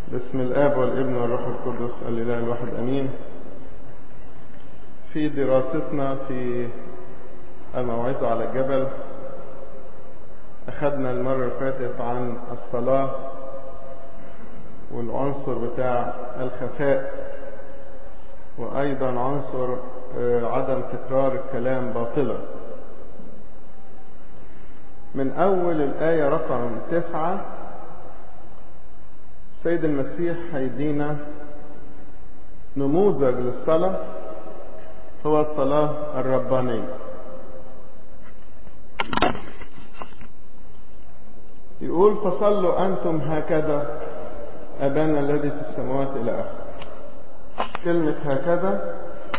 باسم الآب والابن والروح القدس الإله الواحد أمين في دراستنا في الموعظة على الجبل أخذنا المرة اللي فاتت عن الصلاة والعنصر بتاع الخفاء وأيضا عنصر عدم تكرار الكلام باطلا من أول الآية رقم تسعة السيد المسيح هيدينا نموذج للصلاة هو الصلاة الربانية يقول فصلوا أنتم هكذا أبانا الذي في السماوات إلى آخر كلمة هكذا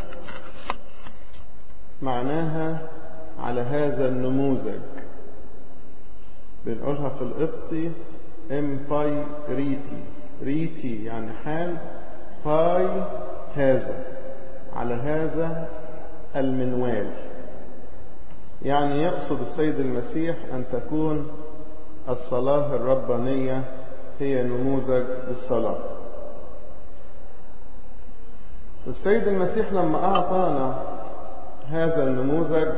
معناها على هذا النموذج بنقولها في القبطي ام باي ريتي ريتي يعني حال باي هذا على هذا المنوال يعني يقصد السيد المسيح أن تكون الصلاة الربانية هي نموذج للصلاة السيد المسيح لما أعطانا هذا النموذج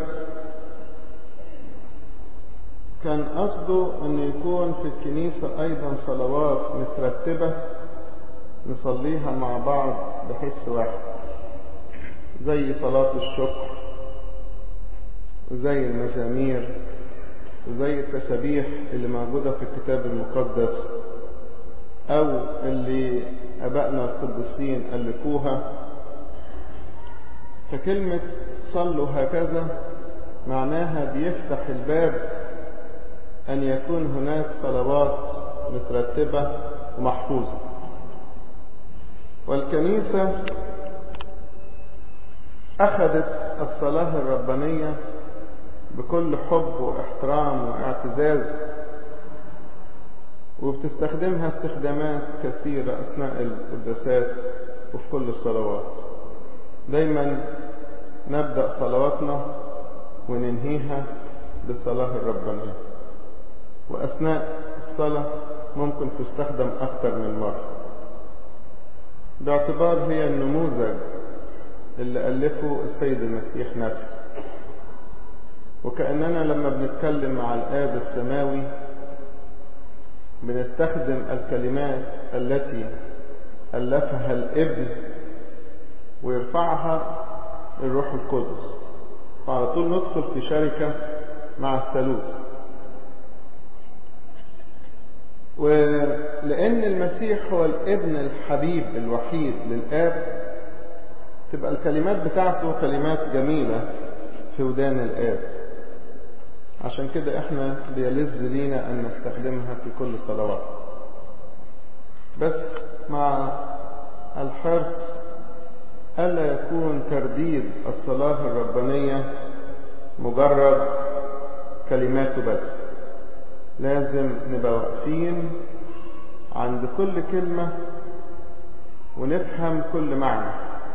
كان قصده أن يكون في الكنيسة أيضا صلوات مترتبة نصليها مع بعض بحس واحد زي صلاة الشكر وزي المزامير وزي التسابيح اللي موجودة في الكتاب المقدس أو اللي أبائنا القديسين ألفوها فكلمة صلوا هكذا معناها بيفتح الباب أن يكون هناك صلوات مترتبة ومحفوظة والكنيسة أخذت الصلاة الربانية بكل حب واحترام واعتزاز وبتستخدمها استخدامات كثيرة أثناء القداسات وفي كل الصلوات دايما نبدأ صلواتنا وننهيها بالصلاة الربانية وأثناء الصلاة ممكن تستخدم أكثر من مرة باعتبار هي النموذج اللي ألفه السيد المسيح نفسه وكأننا لما بنتكلم مع الآب السماوي بنستخدم الكلمات التي ألفها الابن ويرفعها الروح القدس فعلى طول ندخل في شركة مع الثالوث ولأن المسيح هو الابن الحبيب الوحيد للآب تبقى الكلمات بتاعته كلمات جميلة في ودان الآب عشان كده احنا بيلذ لينا أن نستخدمها في كل صلوات بس مع الحرص ألا يكون ترديد الصلاة الربانية مجرد كلماته بس لازم نبقى واقفين عند كل كلمة ونفهم كل معنى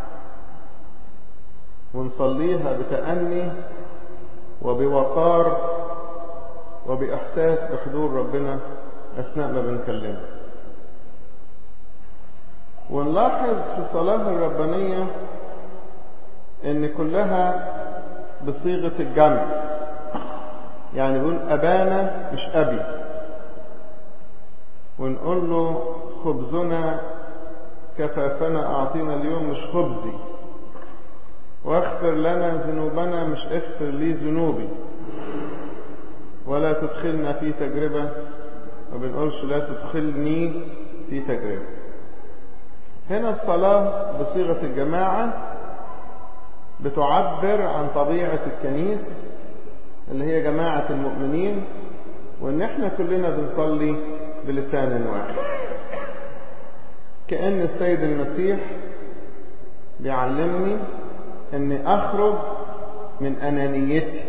ونصليها بتأني وبوقار وبإحساس بحضور ربنا أثناء ما بنكلمه ونلاحظ في الصلاة الربانية إن كلها بصيغة الجمع يعني بيقول أبانا مش أبي ونقول له خبزنا كفافنا أعطينا اليوم مش خبزي واغفر لنا ذنوبنا مش اغفر لي ذنوبي ولا تدخلنا في تجربة ما بنقولش لا تدخلني في تجربة هنا الصلاة بصيغة الجماعة بتعبر عن طبيعة الكنيسة اللي هي جماعة المؤمنين وإن إحنا كلنا بنصلي بلسان واحد كأن السيد المسيح بيعلمني إني أخرج من أنانيتي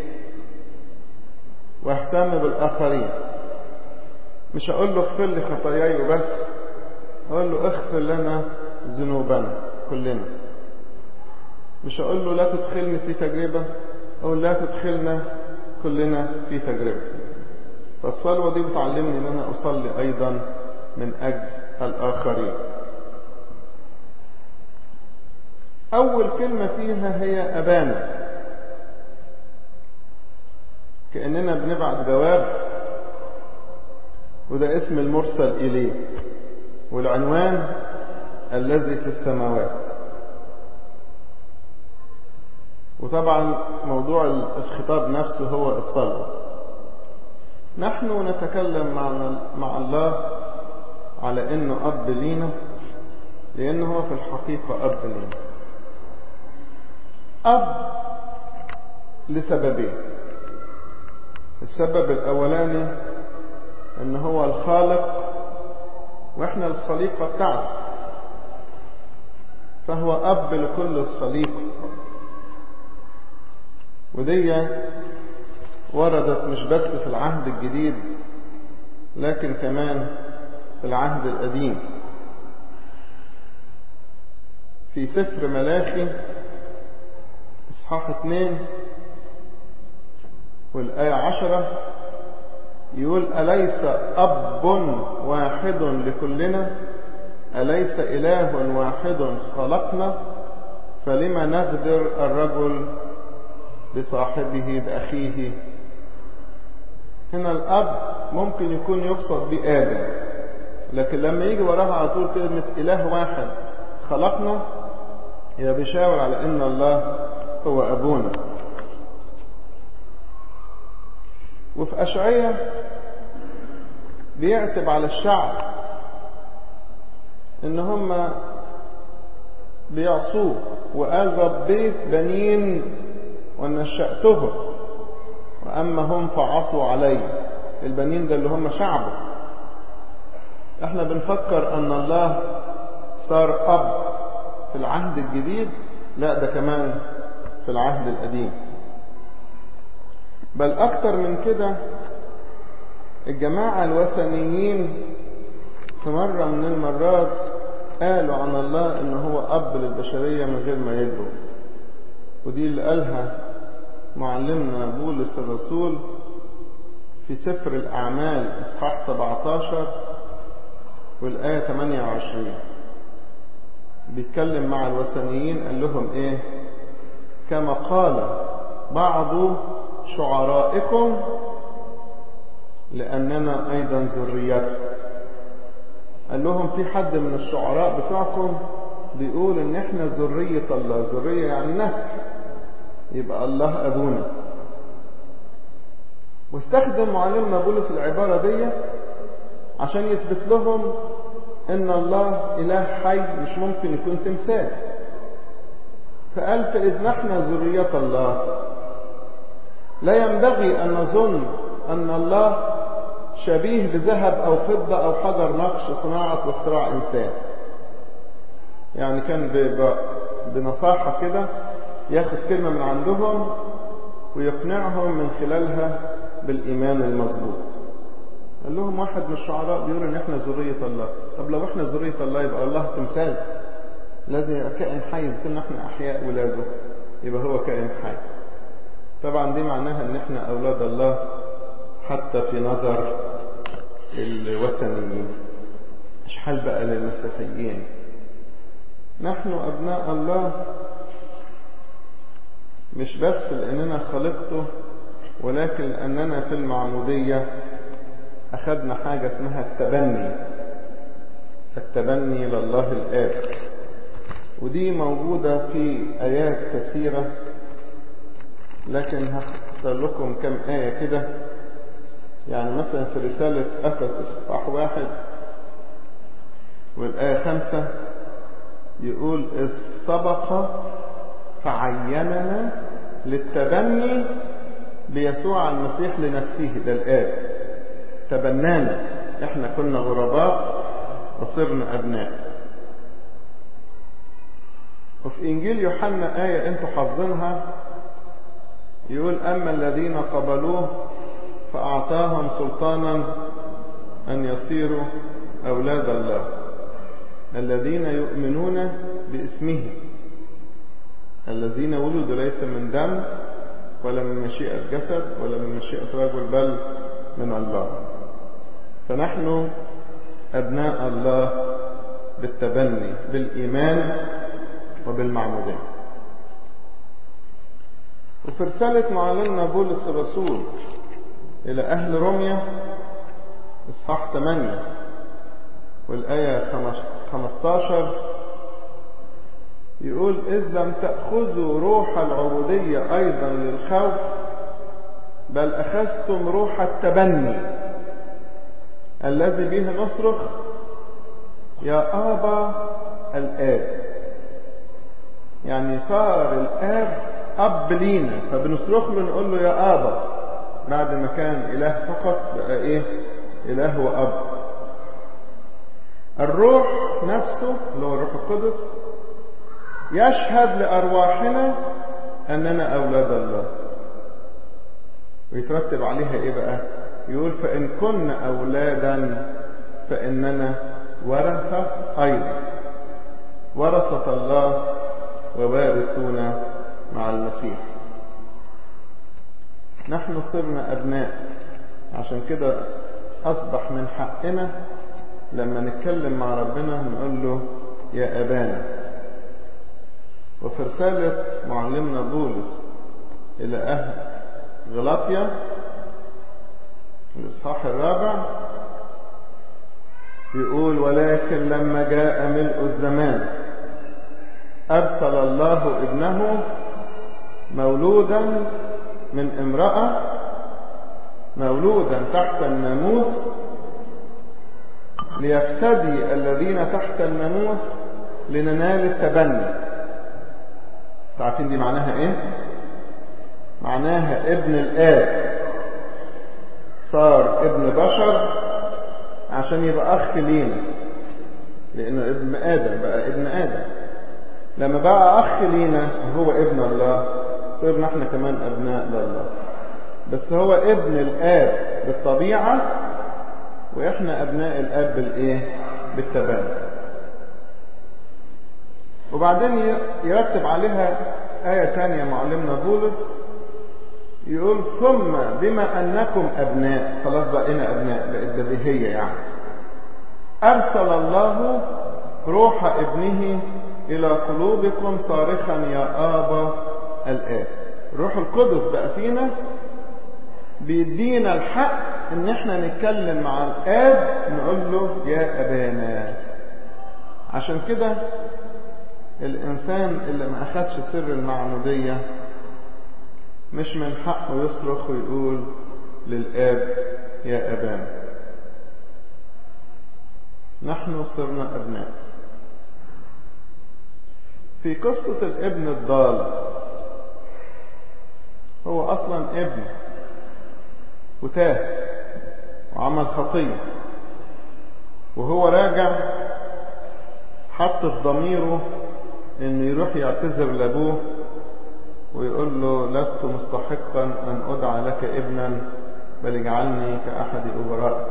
واهتم بالآخرين مش أقول له اغفر لي خطاياي وبس أقول له اغفر لنا ذنوبنا كلنا مش أقول له لا تدخلني في تجربة أقول لا تدخلنا كلنا في تجربة فالصلوة دي بتعلمني ان انا اصلي ايضا من اجل الآخرين أول كلمة فيها هي أبانا كأننا بنبعت جواب وده اسم المرسل إليه والعنوان الذي في السماوات وطبعا موضوع الخطاب نفسه هو الصلاة نحن نتكلم مع مع الله على انه اب لينا لانه هو في الحقيقة اب لينا اب لسببين السبب الاولاني ان هو الخالق واحنا الخليقة بتاعته فهو اب لكل الخليقة ودي وردت مش بس في العهد الجديد لكن كمان في العهد القديم في سفر ملاخي اصحاح اتنين والآية عشرة يقول أليس أب واحد لكلنا أليس إله واحد خلقنا فلما نغدر الرجل بصاحبه بأخيه هنا الأب ممكن يكون يقصد به آدم لكن لما يجي وراها على طول كلمة إله واحد خلقنا يبقى بيشاور على إن الله هو أبونا وفي أشعية بيعتب على الشعب إن هم بيعصوه وقال ربيت بنين ونشأتهم وأما هم فعصوا علي البنين ده اللي هم شعبه احنا بنفكر أن الله صار أب في العهد الجديد لا ده كمان في العهد القديم بل أكتر من كده الجماعة الوثنيين في مرة من المرات قالوا عن الله إن هو أب للبشرية من غير ما يدروا ودي اللي قالها معلمنا بولس الرسول في سفر الأعمال إصحاح 17 والآية 28 بيتكلم مع الوثنيين قال لهم إيه كما قال بعض شعرائكم لأننا أيضا ذريته قال لهم في حد من الشعراء بتوعكم بيقول ان احنا ذرية الله ذرية يعني نسل يبقى الله ابونا واستخدم معلمنا بولس العبارة دي عشان يثبت لهم ان الله اله حي مش ممكن يكون تمثال فقال فإذ نحن ذرية الله لا ينبغي أن نظن أن الله شبيه بذهب أو فضة أو حجر نقش صناعة واختراع إنسان يعني كان بنصاحة كده ياخد كلمة من عندهم ويقنعهم من خلالها بالإيمان المظبوط قال لهم واحد من الشعراء بيقول ان احنا ذرية الله طب لو احنا ذرية الله يبقى الله تمثال لازم يبقى كائن حي اذا كنا احنا احياء ولاده يبقى هو كائن حي طبعا دي معناها ان احنا اولاد الله حتى في نظر الوثنيين مش حال بقى للمسيحيين نحن ابناء الله مش بس لاننا خلقته ولكن لاننا في المعمودية اخذنا حاجة اسمها التبني التبني لله الآب ودي موجودة في آيات كثيرة لكن هختار لكم كم آية كده يعني مثلا في رسالة أفسس صح واحد والآية خمسة يقول إذ سبق فعيننا للتبني بيسوع المسيح لنفسه ده الآب تبنانا احنا كنا غرباء وصرنا أبناء وفي إنجيل يوحنا آية أنتوا حافظينها يقول أما الذين قبلوه فأعطاهم سلطانا أن يصيروا أولاد الله الذين يؤمنون باسمه الذين ولدوا ليس من دم ولا من مشيئة جسد ولا من مشيئة رجل بل من الله فنحن أبناء الله بالتبني بالإيمان وبالمعمودية وفي رسالة معلمنا بولس الرسول إلى أهل روميا إصحاح 8 والآية 15 يقول إذ لم تأخذوا روح العبودية أيضا للخوف بل أخذتم روح التبني الذي به نصرخ يا آبا الآب يعني صار الآب أب لينا فبنصرخ له نقول له يا آبا بعد ما كان إله فقط بقى إيه إله وأب الروح نفسه اللي هو الروح القدس يشهد لأرواحنا أننا أولاد الله ويترتب عليها إيه بقى يقول فإن كنا أولادا فإننا ورثة أيضا ورثة الله ووارثون مع المسيح نحن صرنا أبناء عشان كده أصبح من حقنا لما نتكلم مع ربنا نقول له يا أبانا وفي رسالة معلمنا بولس إلى أهل غلاطيا الإصحاح الرابع يقول ولكن لما جاء ملء الزمان أرسل الله ابنه مولودا من امرأة مولودا تحت الناموس ليفتدي الذين تحت الناموس لننال التبني عارفين دي معناها ايه معناها ابن الاب صار ابن بشر عشان يبقى اخ لينا لانه ابن ادم بقى ابن ادم لما بقى اخ لينا هو ابن الله صرنا احنا كمان ابناء لله بس هو ابن الاب بالطبيعه واحنا ابناء الاب بالايه بالتبني وبعدين يرتب عليها آية تانية معلمنا بولس يقول ثم بما أنكم أبناء خلاص بقينا أبناء بقت بديهية يعني أرسل الله روح ابنه إلى قلوبكم صارخا يا آبا الآب روح القدس بقى فينا بيدينا الحق ان احنا نتكلم مع الاب نقول له يا ابانا عشان كده الإنسان اللي ما أخدش سر المعمودية مش من حقه يصرخ ويقول للآب يا أبانا نحن صرنا أبناء في قصة الابن الضال هو أصلا ابن وتاه وعمل خطية وهو راجع حط في ضميره انه يروح يعتذر لابوه ويقول له لست مستحقا ان ادعى لك ابنا بل اجعلني كاحد اجرائك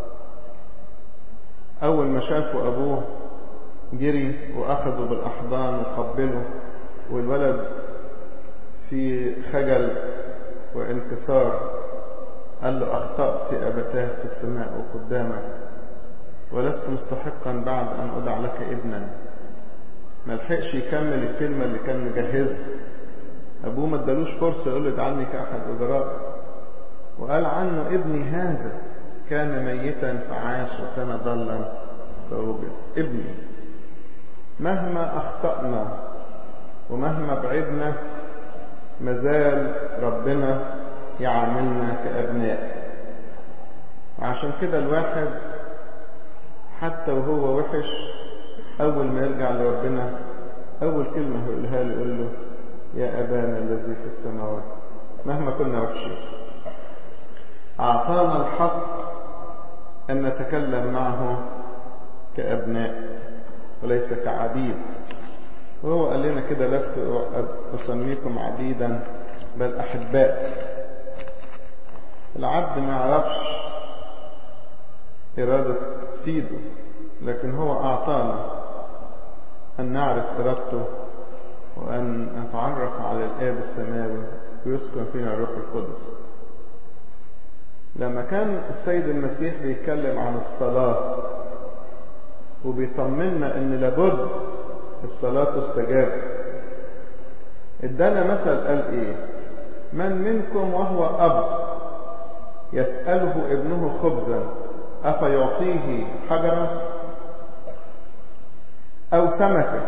اول ما شافوا ابوه جري واخذه بالاحضان وقبله والولد في خجل وانكسار قال له اخطات ابتاه في السماء وقدامك ولست مستحقا بعد ان ادعى لك ابنا ما لحقش يكمل الكلمة اللي كان مجهزها أبوه ما ادالوش فرصة يقول له اجعلني كأحد أجراء وقال عنه ابني هذا كان ميتا فعاش وكان ضلا فوجد ابني مهما أخطأنا ومهما بعدنا مازال ربنا يعاملنا كأبناء وعشان كده الواحد حتى وهو وحش أول ما يرجع لربنا أول كلمة هيقولها له يقول له يا أبانا الذي في السماوات مهما كنا وحشين أعطانا الحق أن نتكلم معه كأبناء وليس كعبيد وهو قال لنا كده لست أسميكم عبيدا بل أحباء العبد ما يعرفش إرادة سيده لكن هو أعطانا أن نعرف إرادته وأن نتعرف على الآب السماوي ويسكن فينا الروح القدس لما كان السيد المسيح بيتكلم عن الصلاة وبيطمنا ان لابد الصلاة تستجاب ادانا مثل قال ايه من منكم وهو اب يسأله ابنه خبزا افيعطيه حجرا او سمكة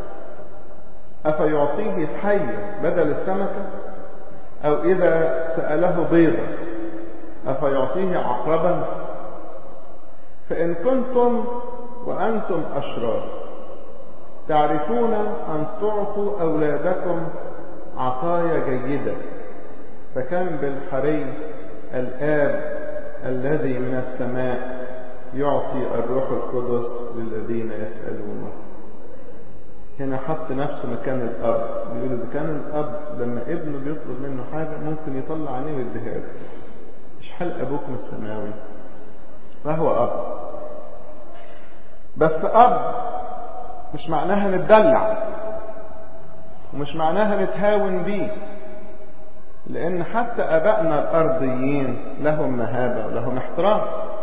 افيعطيه حية بدل السمكة او اذا سأله بيضة افيعطيه عقربا فان كنتم وانتم اشرار تعرفون أن تعطوا أولادكم عطايا جيدة فكم بالحري الآب الذي من السماء يعطي الروح القدس للذين يسألونه هنا حط نفسه مكان الأب بيقول إذا كان الأب لما ابنه بيطلب منه حاجة ممكن يطلع عينيه ويديها له مش حل أبوكم السماوي فهو أب بس أب مش معناها نتدلع ومش معناها نتهاون بيه لأن حتى أبائنا الأرضيين لهم مهابة ولهم احترام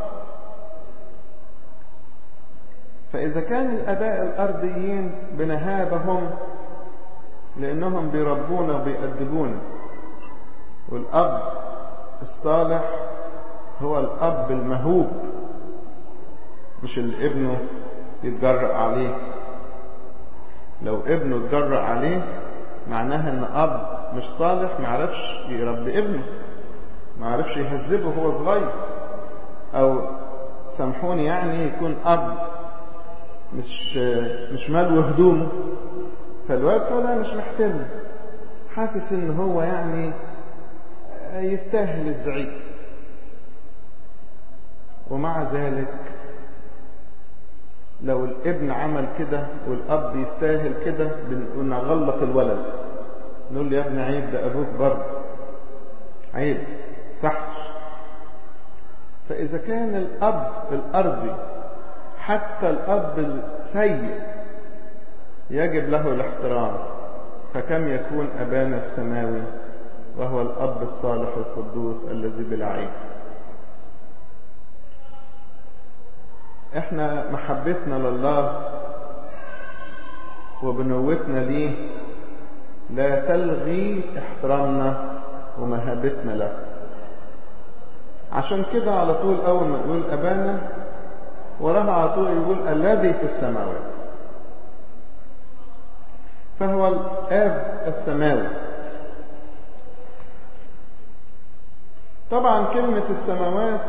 فإذا كان الآباء الأرضيين بنهابهم لأنهم بيربونا وبيأدبونا والأب الصالح هو الأب المهوب مش اللي ابنه يتجرأ عليه لو ابنه اتجرأ عليه معناها ان اب مش صالح ما عرفش يربي ابنه ما عرفش يهذبه وهو صغير او سامحوني يعني يكون اب مش مش مالو هدومه فالواد طالع مش محترم حاسس ان هو يعني يستاهل الزعيق ومع ذلك لو الابن عمل كده والاب يستاهل كده بنغلط الولد نقول له يا ابني عيب ده ابوك برضه عيب صحش فاذا كان الاب الارضي حتى الاب السيء يجب له الاحترام فكم يكون ابانا السماوي وهو الاب الصالح القدوس الذي بلا عيب احنا محبتنا لله وبنوتنا ليه لا تلغي احترامنا ومهابتنا له عشان كده على طول اول ما يقول ابانا وراها على طول يقول الذي في السماوات فهو الاب السماوي طبعا كلمة السماوات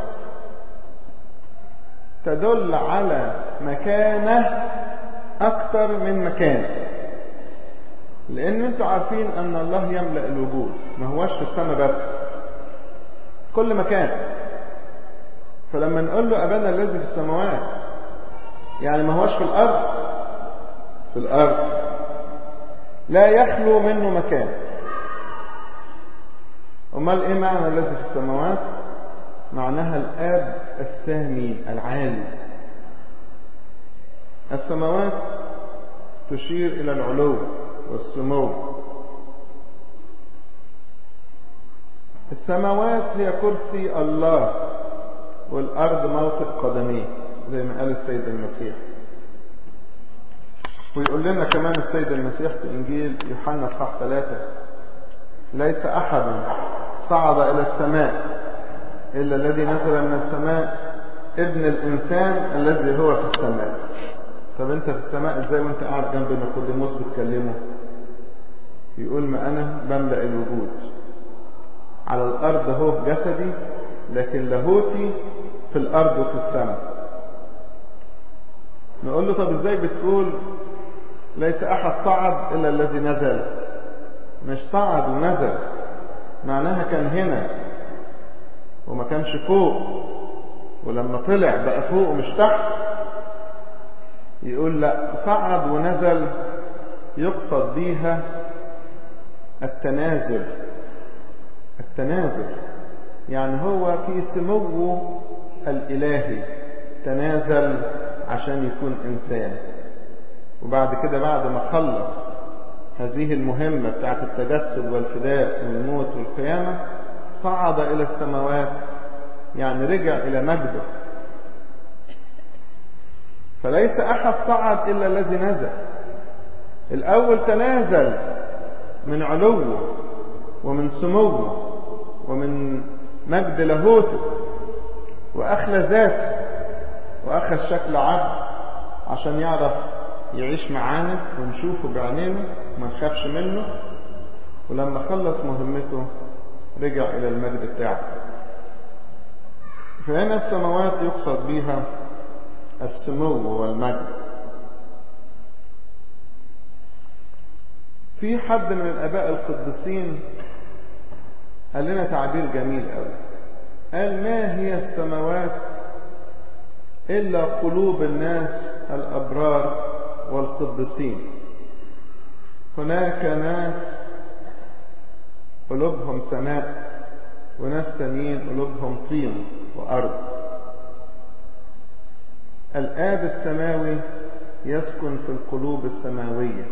تدل على مكانة أكثر من مكان لأن أنتم عارفين أن الله يملأ الوجود ما هوش في السماء بس كل مكان فلما نقول له أبانا الذي في السماوات يعني ما هوش في الأرض في الأرض لا يخلو منه مكان أمال إيه معنى الذي في السماوات معناها الآب السامي العالي السماوات تشير إلى العلو والسمو السماوات هي كرسي الله والأرض موطئ قدميه زي ما قال السيد المسيح ويقول لنا كمان السيد المسيح في إنجيل يوحنا الصح ثلاثة ليس أحد صعد إلى السماء إلا الذي نزل من السماء ابن الإنسان الذي هو في السماء طب أنت في السماء إزاي وأنت قاعد جنب نيقوديموس بتكلمه يقول ما أنا بملأ الوجود على الأرض هو جسدي لكن لاهوتي في الأرض وفي السماء نقول له طب إزاي بتقول ليس أحد صعد إلا الذي نزل مش صعد ونزل معناها كان هنا وما كانش فوق ولما طلع بقى فوق ومش تحت يقول لا صعد ونزل يقصد بيها التنازل التنازل يعني هو في سموه الإلهي تنازل عشان يكون إنسان وبعد كده بعد ما خلص هذه المهمة بتاعت التجسد والفداء والموت والقيامة صعد إلى السماوات يعني رجع إلى مجده فليس أحد صعد إلا الذي نزل الأول تنازل من علوه ومن سموه ومن مجد لاهوته وأخلى ذاته وأخذ شكل عبد عشان يعرف يعيش معانا ونشوفه بعينينا وما نخافش منه ولما خلص مهمته رجع إلى المجد بتاعه فهنا السماوات يقصد بها السمو والمجد في حد من الآباء القديسين قال لنا تعبير جميل قوي قال ما هي السماوات إلا قلوب الناس الأبرار والقديسين هناك ناس قلوبهم سماء وناس تانيين قلوبهم طين وأرض الآب السماوي يسكن في القلوب السماوية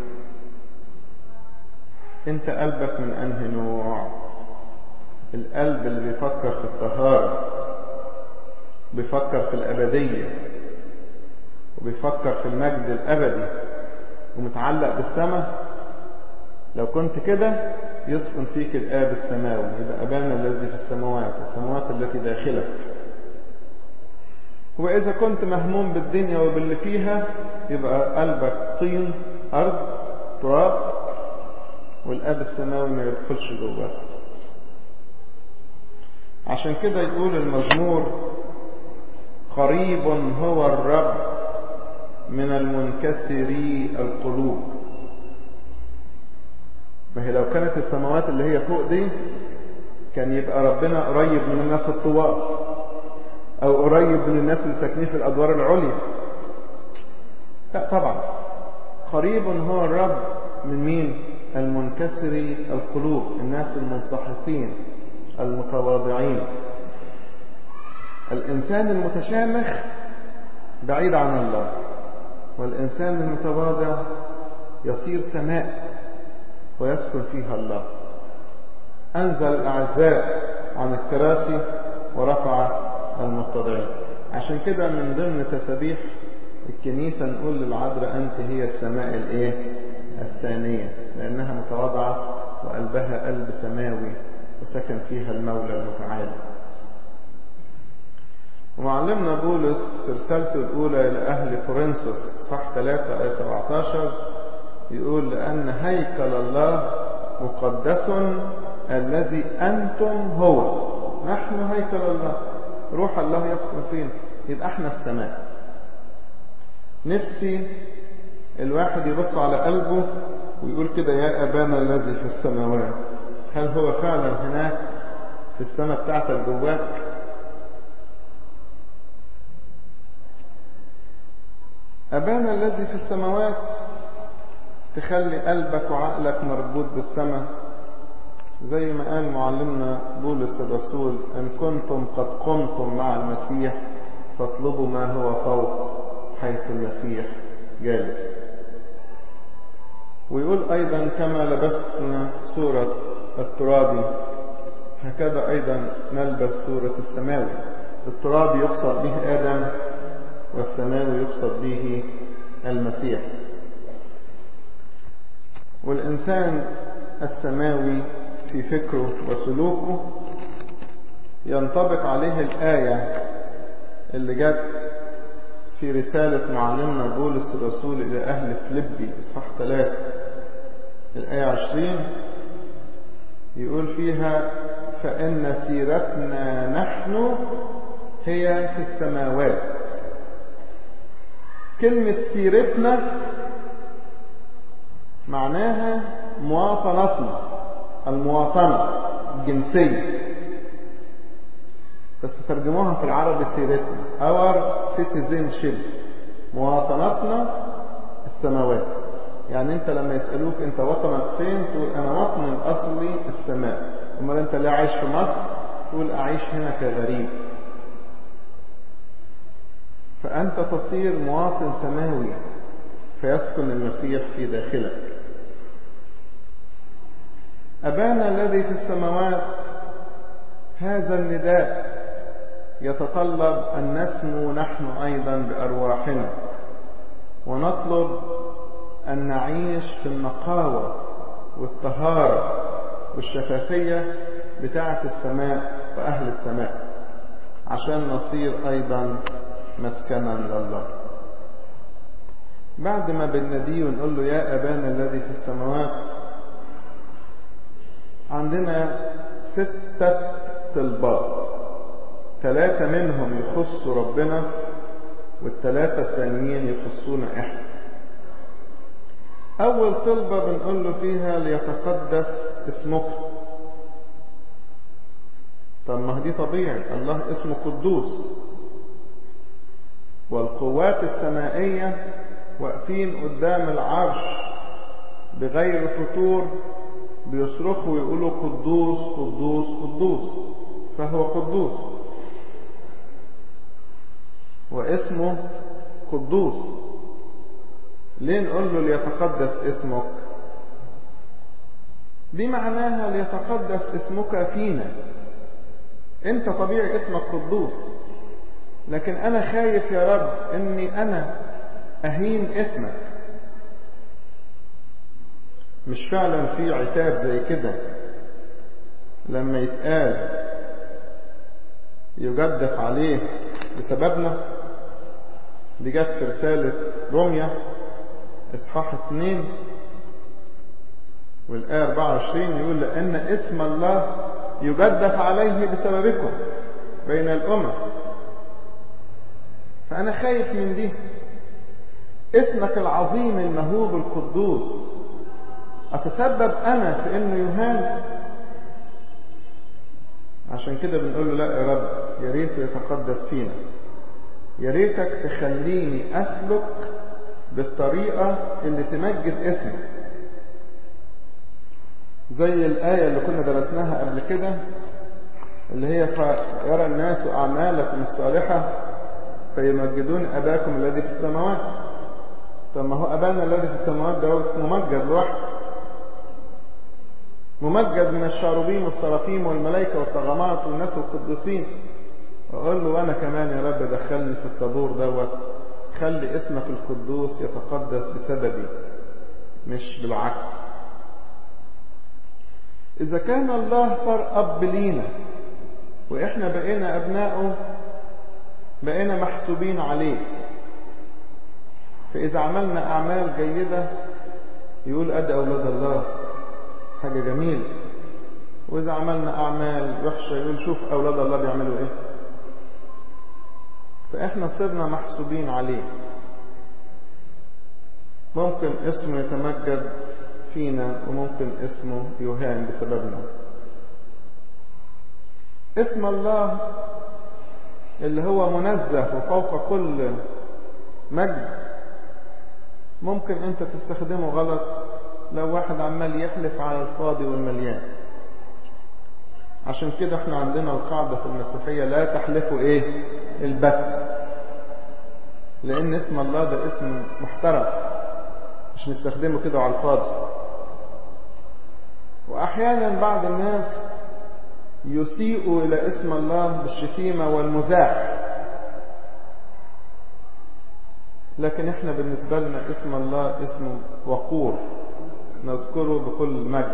انت قلبك من انهي نوع القلب اللي بيفكر في الطهارة بيفكر في الأبدية وبيفكر في المجد الأبدي ومتعلق بالسماء لو كنت كده يسكن فيك الآب السماوي يبقى أبانا الذي في السماوات السماوات التي داخلك وإذا كنت مهموم بالدنيا وباللي فيها يبقى قلبك طين أرض تراب والآب السماوي ما يدخلش جواك عشان كده يقول المزمور قريب هو الرب من المنكسري القلوب ما هي لو كانت السماوات اللي هي فوق دي كان يبقى ربنا قريب من الناس الطوال او قريب من الناس اللي ساكنين في الادوار العليا لا طبعا قريب هو الرب من مين المنكسري القلوب الناس المنسحقين المتواضعين الإنسان المتشامخ بعيد عن الله والإنسان المتواضع يصير سماء ويسكن فيها الله أنزل الأعزاء عن الكراسي ورفع المتضعين عشان كده من ضمن تسابيح الكنيسة نقول للعذراء أنت هي السماء الإيه؟ الثانية لأنها متواضعة وقلبها قلب سماوي وسكن فيها المولى المتعالي ومعلمنا بولس في رسالته الأولى إلى أهل كورنثوس صح 3 آية 17 يقول لأن هيكل الله مقدس الذي أنتم هو نحن هيكل الله روح الله يسكن فينا يبقى احنا السماء نفسي الواحد يبص على قلبه ويقول كده يا أبانا الذي في السماوات هل هو فعلا هناك في السماء بتاعتك جواك أبانا الذي في السماوات تخلي قلبك وعقلك مربوط بالسماء زي ما قال معلمنا بولس الرسول إن كنتم قد قمتم مع المسيح فاطلبوا ما هو فوق حيث المسيح جالس ويقول أيضا كما لبسنا صورة الترابي هكذا أيضا نلبس صورة السماوي الترابي يقصد به آدم والسماوي يقصد به المسيح والإنسان السماوي في فكره وسلوكه ينطبق عليه الآية اللي جت في رسالة معلمنا بولس الرسول إلى أهل فليبي إصحاح 3 الآية 20 يقول فيها فإن سيرتنا نحن هي في السماوات كلمة سيرتنا معناها مواطنتنا المواطنة الجنسية بس ترجموها في العربي سيرتنا our citizenship مواطنتنا السماوات يعني انت لما يسألوك انت وطنك فين تقول انا وطني الاصلي السماء امال انت لا عايش في مصر تقول اعيش هنا كغريب فانت تصير مواطن سماوي فيسكن المسيح في داخلك أبانا الذي في السماوات هذا النداء يتطلب أن نسمو نحن أيضا بأرواحنا ونطلب أن نعيش في النقاوة والطهارة والشفافية بتاعة السماء وأهل السماء عشان نصير أيضا مسكنا لله بعد ما بنناديه ونقول له يا أبانا الذي في السماوات عندنا ستة طلبات ثلاثة منهم يخصوا ربنا والثلاثة الثانيين يخصونا احنا أول طلبة بنقول له فيها ليتقدس اسمك طب ما دي طبيعي الله اسمه قدوس والقوات السمائية واقفين قدام العرش بغير فطور بيصرخوا ويقولوا قدوس قدوس قدوس فهو قدوس واسمه قدوس ليه نقول له ليتقدس اسمك دي معناها ليتقدس اسمك فينا انت طبيعي اسمك قدوس لكن انا خايف يا رب اني انا اهين اسمك مش فعلا في عتاب زي كده لما يتقال يجدف عليه بسببنا دي جت في رسالة روميا إصحاح 2 والآية 24 يقول لأن اسم الله يجدف عليه بسببكم بين الأمم فأنا خايف من دي اسمك العظيم المهوب القدوس أتسبب أنا في إنه يهان عشان كده بنقول له لا يا رب يا ريت يتقدس فينا يا ريتك تخليني أسلك بالطريقة اللي تمجد اسمك زي الآية اللي كنا درسناها قبل كده اللي هي يرى الناس أعمالكم الصالحة فيمجدون أباكم الذي في السماوات طب ما هو أبانا الذي في السماوات ده ممجد لوحده ممجد من الشاروبيم والسرافيم والملائكة والطغمات والناس القديسين أقول له أنا كمان يا رب دخلني في الطابور دوت خلي اسمك القدوس يتقدس بسببي مش بالعكس إذا كان الله صار أب لينا وإحنا بقينا أبنائه بقينا محسوبين عليه فإذا عملنا أعمال جيدة يقول أدى أولاد الله حاجة جميلة وإذا عملنا أعمال وحشة يقول شوف أولاد الله بيعملوا إيه فإحنا صرنا محسوبين عليه ممكن اسمه يتمجد فينا وممكن اسمه يهان بسببنا اسم الله اللي هو منزه وفوق كل مجد ممكن انت تستخدمه غلط لو واحد عمال يحلف على الفاضي والمليان عشان كده احنا عندنا القاعدة في المسيحية لا تحلفوا ايه البت لان اسم الله ده اسم محترم مش نستخدمه كده على الفاضي واحيانا بعض الناس يسيئوا الى اسم الله بالشتيمة والمزاح لكن احنا بالنسبة لنا اسم الله اسم وقور نذكره بكل مجد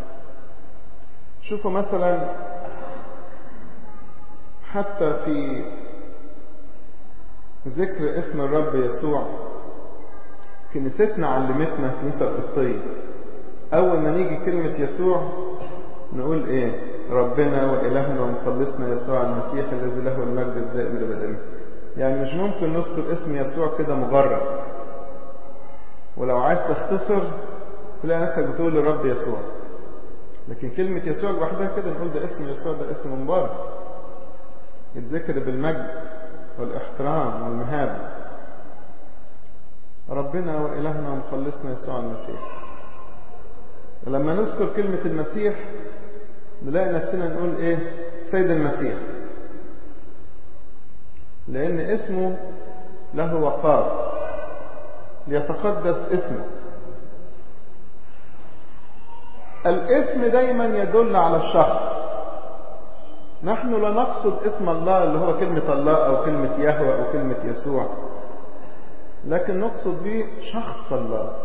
شوفوا مثلا حتى في ذكر اسم الرب يسوع كنيستنا علمتنا الكنيسة القبطية أول ما نيجي كلمة يسوع نقول إيه ربنا وإلهنا ومخلصنا يسوع المسيح الذي له المجد الدائم الأبدي يعني مش ممكن نذكر اسم يسوع كده مجرد ولو عايز تختصر تلاقي نفسك بتقول للرب يسوع لكن كلمة يسوع لوحدها كده نقول ده اسم يسوع ده اسم مبارك يتذكر بالمجد والاحترام والمهابة ربنا وإلهنا ومخلصنا يسوع المسيح ولما نذكر كلمة المسيح نلاقي نفسنا نقول ايه سيد المسيح لأن اسمه له وقار ليتقدس اسمه الاسم دايما يدل على الشخص نحن لا نقصد اسم الله اللي هو كلمة الله أو كلمة يهوى أو كلمة يسوع لكن نقصد به شخص الله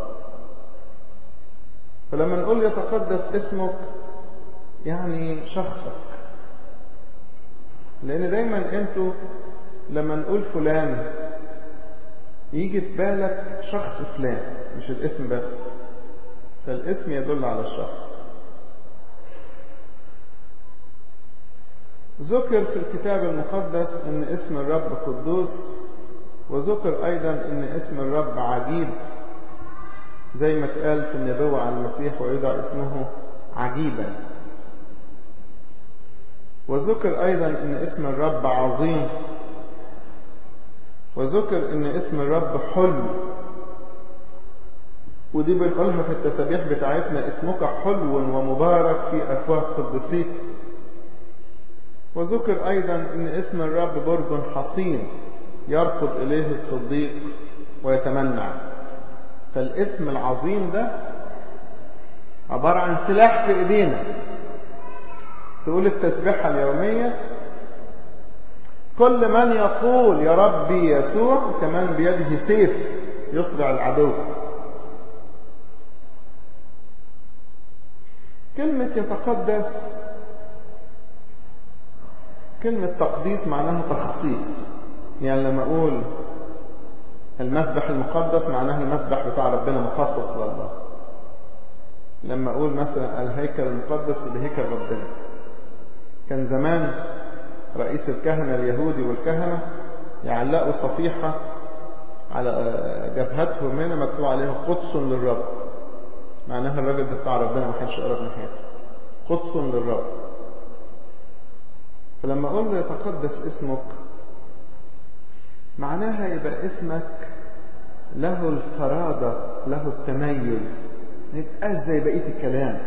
فلما نقول يتقدس اسمك يعني شخصك لان دايما انتوا لما نقول فلان يجي في بالك شخص فلان مش الاسم بس فالاسم يدل على الشخص ذكر في الكتاب المقدس ان اسم الرب قدوس وذكر ايضا ان اسم الرب عجيب زي ما اتقال في النبوة عن المسيح ويدعى اسمه عجيبا وذكر ايضا ان اسم الرب عظيم وذكر ان اسم الرب حلو ودي بنقولها في التسابيح بتاعتنا اسمك حلو ومبارك في افواه قدسيك وذكر ايضا ان اسم الرب برج حصين يركض اليه الصديق ويتمنع فالاسم العظيم ده عبارة عن سلاح في ايدينا تقول التسبيحة اليومية كل من يقول يا ربي يسوع كمان بيده سيف يصرع العدو كلمة يتقدس كلمة تقديس معناها تخصيص يعني لما أقول المسبح المقدس معناها المسبح بتاع ربنا مخصص لله لما أقول مثلا الهيكل المقدس اللي هيكل ربنا كان زمان رئيس الكهنة اليهودي والكهنة يعلقوا صفيحة على جبهتهم هنا مكتوب عليها قدس للرب معناها الراجل ده بتاع ربنا ما حدش يقرب ناحيته قدس للرب فلما اقول له يتقدس اسمك معناها يبقى اسمك له الفرادة له التميز ما يبقاش زي بقية الكلام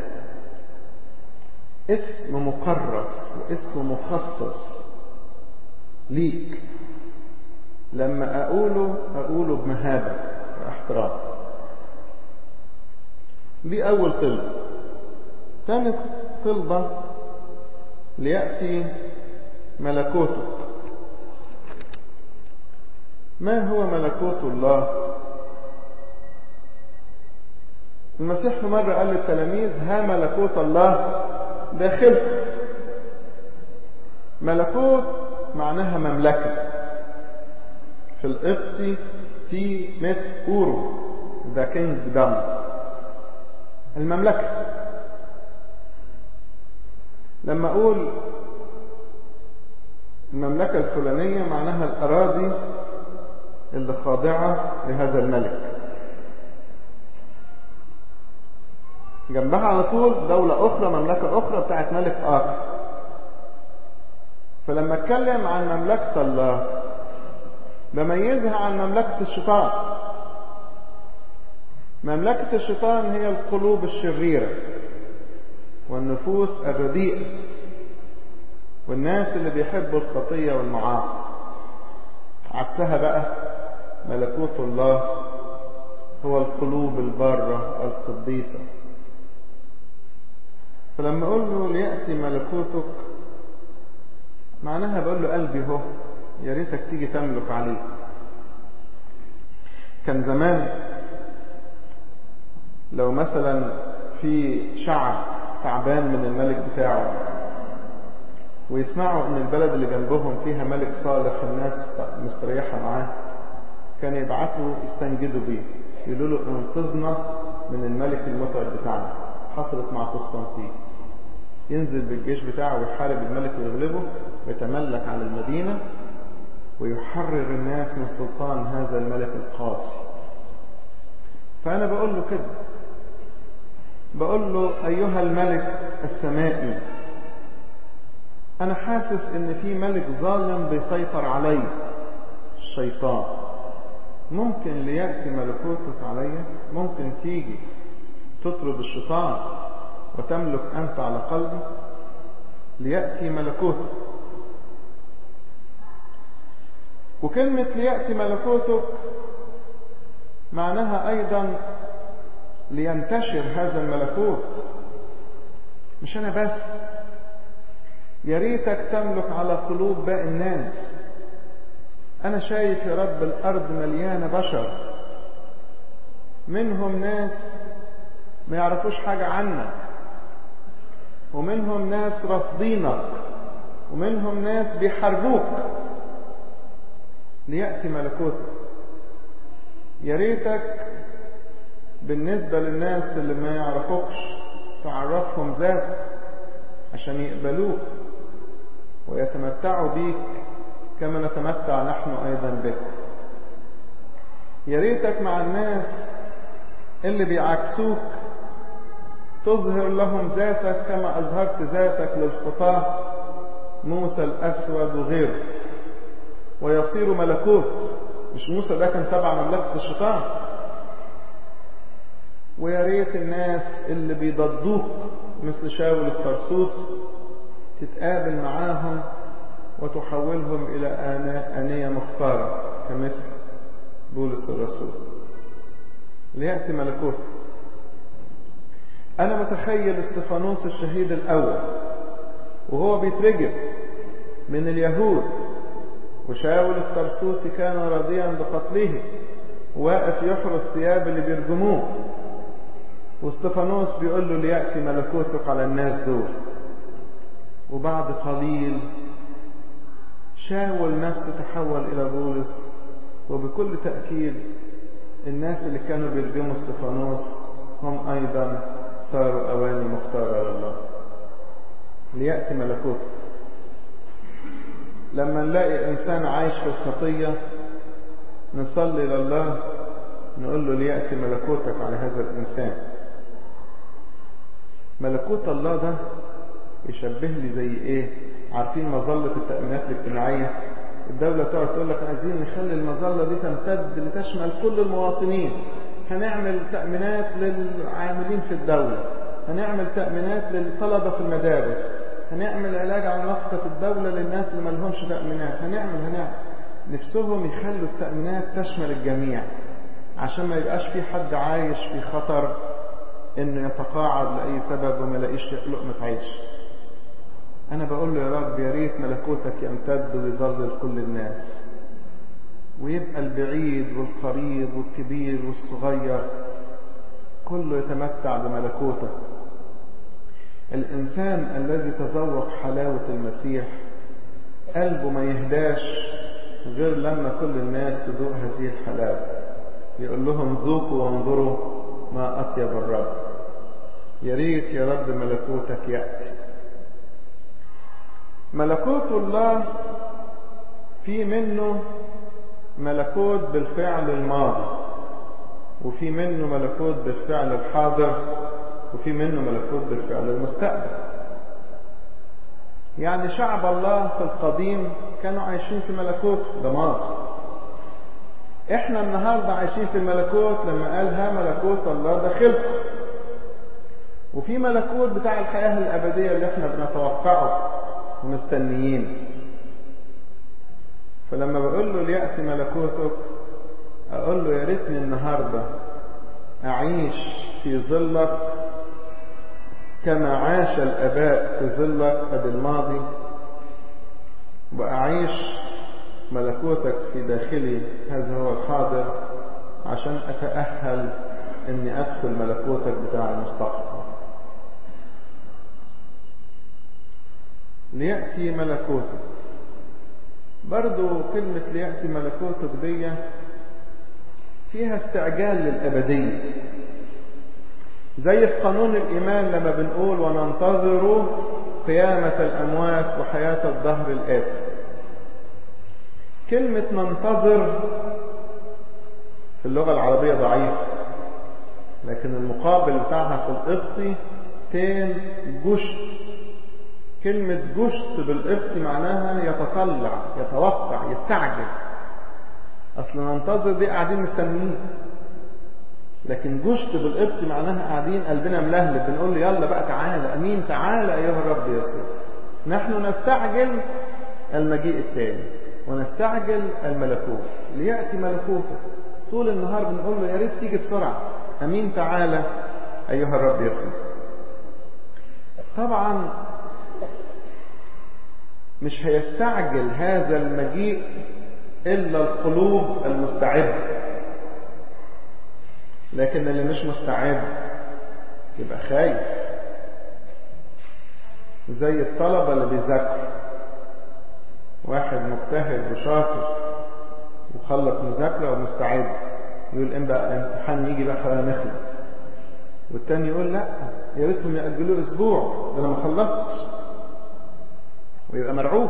اسم مكرس واسم مخصص ليك لما أقوله أقوله بمهابة واحترام دي أول طلبة ثاني طلبة ليأتي ملكوتك ما هو ملكوت الله المسيح في مرة قال للتلاميذ ها ملكوت الله داخلكم ملكوت معناها مملكة في القبطي تي مت أورو ذا كينج دام المملكة لما أقول المملكة الفلانية معناها الأراضي اللي خاضعة لهذا الملك جنبها على طول دولة أخرى مملكة أخرى بتاعت ملك آخر فلما اتكلم عن مملكة الله بميزها عن مملكة الشيطان مملكة الشيطان هي القلوب الشريرة والنفوس الرديئة والناس اللي بيحبوا الخطية والمعاصي عكسها بقى ملكوت الله هو القلوب البارة القديسة فلما أقول له ليأتي ملكوتك معناها بقول له قلبي هو يا ريتك تيجي تملك عليه كان زمان لو مثلا في شعب تعبان من الملك بتاعه ويسمعوا ان البلد اللي جنبهم فيها ملك صالح الناس مستريحة معاه كان يبعثوا يستنجدوا بيه يقولوا له انقذنا من الملك المتعب بتاعنا حصلت مع قسطنطين ينزل بالجيش بتاعه ويحارب الملك ويغلبه ويتملك على المدينة ويحرر الناس من سلطان هذا الملك القاسي فأنا بقول له كده بقول له أيها الملك السمائي أنا حاسس إن في ملك ظالم بيسيطر علي الشيطان ممكن ليأتي ملكوتك علي ممكن تيجي تطرد الشيطان وتملك أنت على قلبي ليأتي ملكوتك وكلمة ليأتي ملكوتك معناها أيضا لينتشر هذا الملكوت مش أنا بس يا ريتك تملك على قلوب باقي الناس أنا شايف يا رب الأرض مليانة بشر منهم ناس ما يعرفوش حاجة عنك ومنهم ناس رافضينك ومنهم ناس بيحاربوك ليأتي ملكوتك يا ريتك بالنسبة للناس اللي ما يعرفوكش تعرفهم ذاتك عشان يقبلوك ويتمتعوا بيك كما نتمتع نحن أيضا بك يا ريتك مع الناس اللي بيعكسوك تظهر لهم ذاتك كما أظهرت ذاتك للخطاة موسى الأسود وغيره ويصير ملكوت مش موسى ده كان تبع مملكة الشيطان ويا ريت الناس اللي بيضدوك مثل شاول الطرسوس تتقابل معاهم وتحولهم إلى آنية مختارة كمثل بولس الرسول ليأتي ملكوت أنا متخيل استفانوس الشهيد الأول وهو بيترجم من اليهود وشاول الطرسوسي كان راضيا بقتله واقف يحرس ثياب اللي بيرجموه واستفانوس بيقول له ليأتي ملكوتك على الناس دول وبعد قليل شاول نفسه تحول إلى بولس وبكل تأكيد الناس اللي كانوا بيرجموا استفانوس هم أيضا صاروا أواني مختارة لله ليأتي ملكوته لما نلاقي إنسان عايش في الخطية نصلي لله نقول له ليأتي ملكوتك على هذا الإنسان ملكوت الله ده يشبه لي زي إيه عارفين مظلة التأمينات الاجتماعية الدولة تقعد تقول لك عايزين نخلي المظلة دي تمتد لتشمل كل المواطنين هنعمل تأمينات للعاملين في الدولة هنعمل تأمينات للطلبة في المدارس هنعمل علاج على نفقة الدولة للناس اللي ملهمش تأمينات هنعمل هنعمل نفسهم يخلوا التأمينات تشمل الجميع عشان ما يبقاش في حد عايش في خطر انه يتقاعد لأي سبب وما لاقيش لقمة عيش انا بقول له يا رب يا ريت ملكوتك يمتد ويظلل كل الناس ويبقى البعيد والقريب والكبير والصغير كله يتمتع بملكوتك الإنسان الذي تذوق حلاوة المسيح قلبه ما يهداش غير لما كل الناس تذوق هذه الحلاوة يقول لهم ذوقوا وانظروا ما أطيب الرب يا ريت يا رب ملكوتك يأتي ملكوت الله في منه ملكوت بالفعل الماضي وفي منه ملكوت بالفعل الحاضر وفي منه ملكوت بالفعل المستقبل يعني شعب الله في القديم كانوا عايشين في ملكوت ده ماضي احنا النهاردة عايشين في الملكوت لما قال ها ملكوت الله داخلكم وفي ملكوت بتاع الحياة الأبدية اللي احنا بنتوقعه ومستنيين فلما بقول له ليأتي ملكوتك أقول له يا ريتني النهاردة أعيش في ظلك كما عاش الآباء في ظلك بالماضي وأعيش ملكوتك في داخلي هذا هو الحاضر عشان أتأهل أني أدخل ملكوتك بتاع المستقبل ليأتي ملكوتك برضو كلمة ليأتي ملكوتك دي فيها استعجال للأبدية زي في قانون الإيمان لما بنقول وننتظر قيامة الأموات وحياة الدهر الآتي كلمة ننتظر في اللغة العربية ضعيفة لكن المقابل بتاعها في القبطي تين جشت كلمة جشت بالقبطي معناها يتطلع يتوقع يستعجل أصل ننتظر دي قاعدين مستنيين لكن جشت بالقبط معناها قاعدين قلبنا ملهلب بنقول له يلا بقى تعالى امين تعالى ايها الرب يسوع نحن نستعجل المجيء الثاني ونستعجل الملكوت لياتي ملكوته طول النهار بنقول له يا ريت تيجي بسرعه امين تعالى ايها الرب يسوع طبعا مش هيستعجل هذا المجيء إلا القلوب المستعدة لكن اللي مش مستعد يبقى خايف زي الطلبة اللي بيذاكروا واحد مجتهد وشاطر وخلص مذاكرة ومستعد يقول إن بقى الامتحان يجي بقى خلينا نخلص والتاني يقول لا يا ريتهم يأجلوه أسبوع ده أنا ما خلصتش ويبقى مرعوب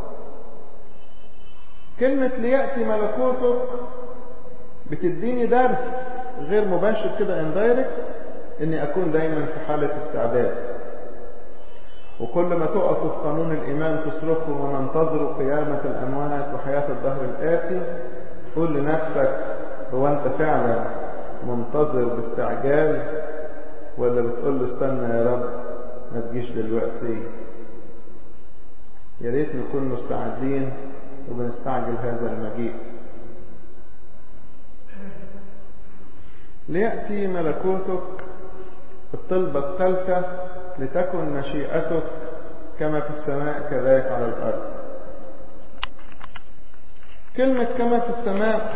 كلمة ليأتي ملكوتك بتديني درس غير مباشر كده اندايركت اني اكون دايما في حالة استعداد وكل ما تقفوا في قانون الايمان تصرخوا وننتظر قيامة الاموات وحياة الظهر الاتي قول لنفسك هو انت فعلا منتظر باستعجال ولا بتقول له استنى يا رب ما تجيش دلوقتي يا ريت نكون مستعدين وبنستعجل هذا المجيء ليأتي ملكوتك الطلبة الثالثة لتكن مشيئتك كما في السماء كذلك على الأرض كلمة كما في السماء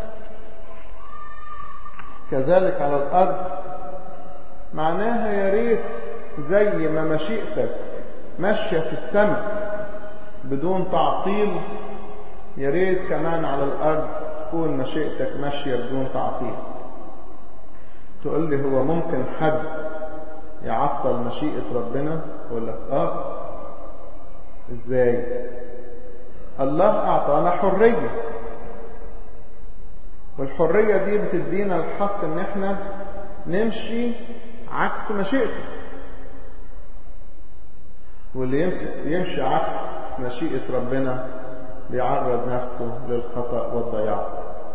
كذلك على الأرض معناها يا ريت زي ما مشيئتك ماشية في السماء بدون تعطيل يا ريت كمان على الأرض تكون مشيئتك ماشية بدون تعطيل تقول لي هو ممكن حد يعطل مشيئة ربنا أقول لك آه إزاي الله أعطانا حرية والحرية دي بتدينا الحق إن إحنا نمشي عكس مشيئته واللي يمشي عكس مشيئة ربنا بيعرض نفسه للخطأ والضياع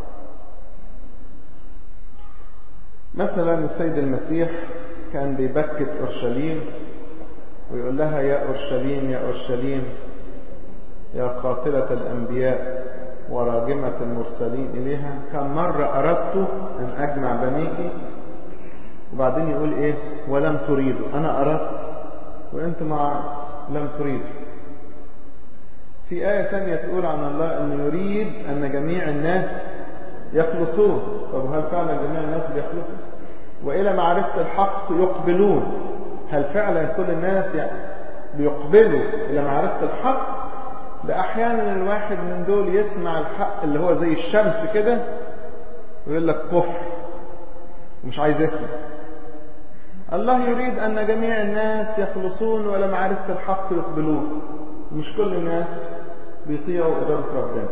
مثلا السيد المسيح كان بيبكت أورشليم ويقول لها يا أورشليم يا أورشليم يا قاتلة الأنبياء وراجمة المرسلين إليها كم مرة أردت أن أجمع بنيك وبعدين يقول إيه ولم تريدوا أنا أردت وأنتم مع لم تريدوا في آية ثانية تقول عن الله أنه يريد أن جميع الناس يخلصون طب هل فعلا جميع الناس بيخلصوا وإلى معرفة الحق يقبلون هل فعلا كل الناس يعني بيقبلوا إلى معرفة الحق ده أحيانا الواحد من دول يسمع الحق اللي هو زي الشمس كده ويقول لك كفر ومش عايز يسمع الله يريد أن جميع الناس يخلصون ولا معرفة الحق يقبلون مش كل الناس بيطيعوا إرادة ربنا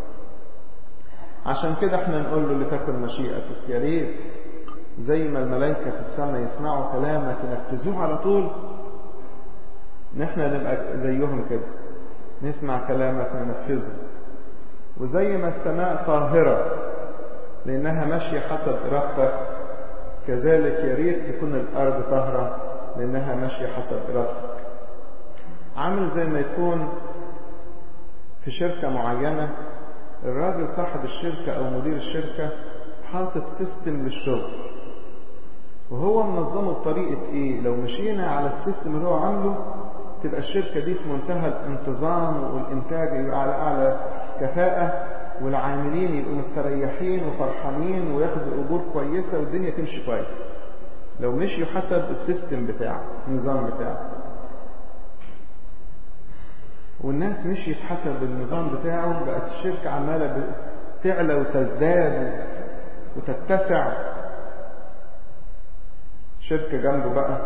عشان كده احنا نقول له لتكن مشيئتك يا ريت زي ما الملائكة في السماء يسمعوا كلامك ينفذوه على طول نحن نبقى زيهم كده نسمع كلامك وننفذه وزي ما السماء طاهرة لأنها ماشية حسب إرادتك كذلك يا ريت تكون الأرض طاهرة لأنها ماشية حسب إرادتك عامل زي ما يكون في شركة معينة الراجل صاحب الشركة أو مدير الشركة حاطط سيستم للشغل وهو منظمه بطريقة إيه لو مشينا على السيستم اللي هو عامله تبقى الشركة دي في منتهى الانتظام والإنتاج يبقى على أعلى كفاءة والعاملين يبقوا مستريحين وفرحانين وياخدوا أجور كويسة والدنيا تمشي كويس لو مشيوا حسب السيستم بتاعه النظام بتاعه والناس مشيت حسب النظام بتاعه بقت الشركة عمالة تعلى وتزداد وتتسع شركة جنبه بقى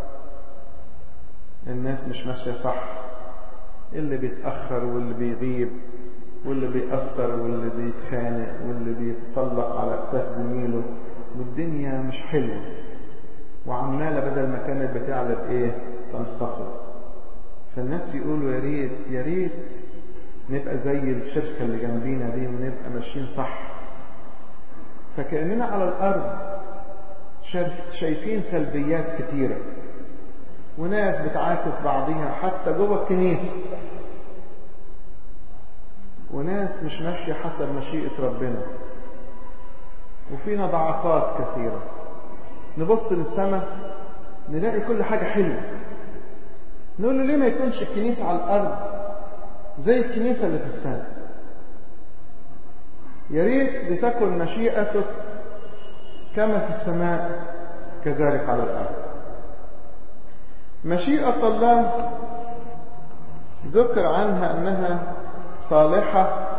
الناس مش ماشية صح اللي بيتأخر واللي بيغيب واللي بيأثر واللي بيتخانق واللي بيتسلق على اكتاف زميله والدنيا مش حلوة وعمالة بدل ما كانت بتعلى بإيه تنخفض فالناس يقولوا يا ريت يا ريت نبقى زي الشركة اللي جنبينا دي ونبقى ماشيين صح فكأننا على الأرض شايفين سلبيات كتيرة وناس بتعاكس بعضيها حتى جوه الكنيسة وناس مش ماشية حسب مشيئة ربنا وفينا ضعفات كثيرة نبص للسماء نلاقي كل حاجة حلوة نقول له ليه ما يكونش الكنيسة على الأرض زي الكنيسة اللي في السماء يا ريت لتكن مشيئتك كما في السماء كذلك على الأرض مشيئة الله ذكر عنها أنها صالحة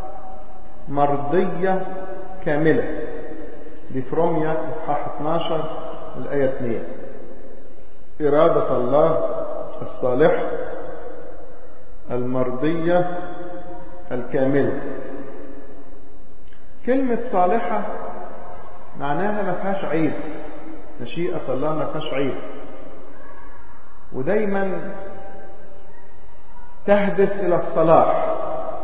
مرضية كاملة دي في روميا إصحاح 12 الآية 2 إرادة الله الصالحة المرضية الكاملة كلمة صالحة معناها ما فيهاش عيب مشيئة الله ما فيهاش عيب ودايما تهدف إلى الصلاح